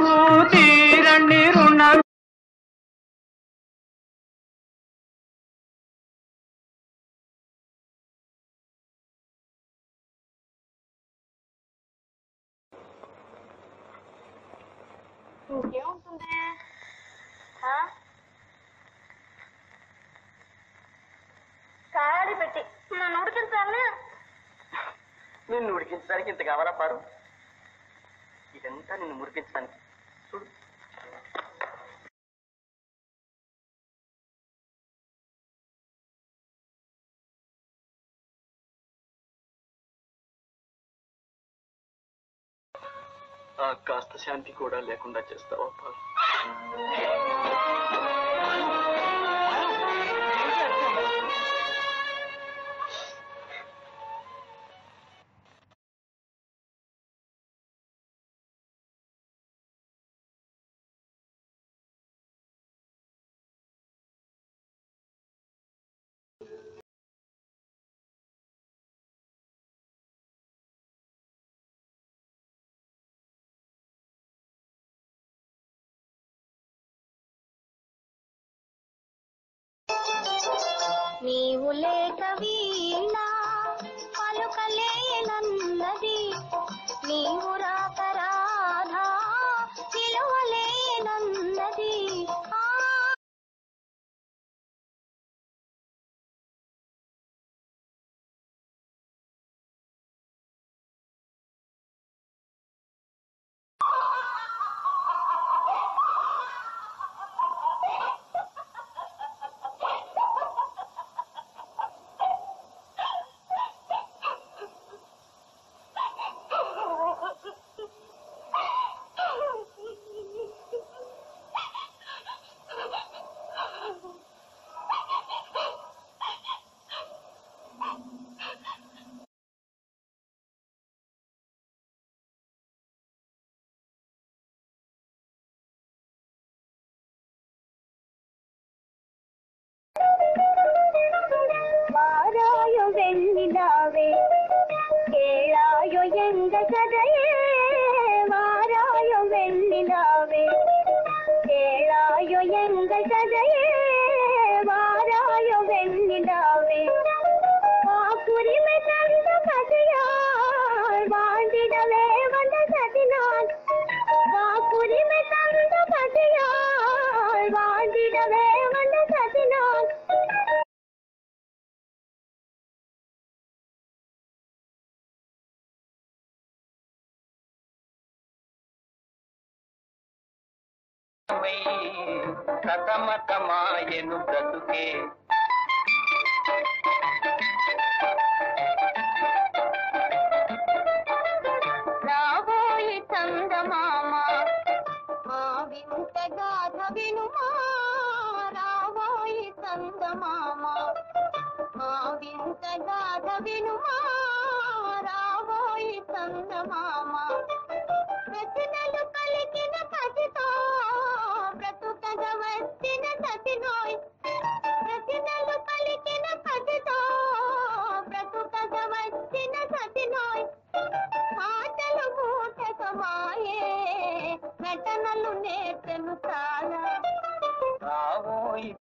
నాకు తీరండి రుణం ఇంకేముంటుంది ఆ? కాయాలి పెట్టి నన్ను ఉడికించాలనే నిన్ను ఉడికించడానికి ఇంత కావాలా పారు ఇదంతా నిన్ను మురిపించడానికి చూడు ఆ కాస్త శాంతి కూడా లేకుండా చేస్తావా పారు నీవు లేక వీణ పలుకలేనన్నది నీవు రాక రాధా పిలువలేనన్నది ఆ வாராயோ வெண்ணிலாவே கேளாயோ எங்க கதையே வாராயோ வெண்ணிலாவே கேளாயோ எங்க கதையே வாராயோ வெண்ணிலாவே வாக்குரிமை தந்த கதையால் வாழ்ந்திடவே வந்த சதினான் வாக்குரிமை தந்த கதையால் வாழ்ந்திடவே வந்த சதினான் సతమతమాయను బ్రతుకే రాబోయి చందమామ మా వింత గాథ వినుమా రాబోయి చందమామ మా వింత గాథ వినుమా రాబోయి చందమామ రచనలు పలికిన పసితో బ్రతుకగ వచ్చిన సతినోయ్ రచనలు పలికిన పసితో బ్రతుకగ వచ్చిన సతినోయ్ మాటలు మూటకమాయే నటనలు నేర్చెను చాలా రావోయి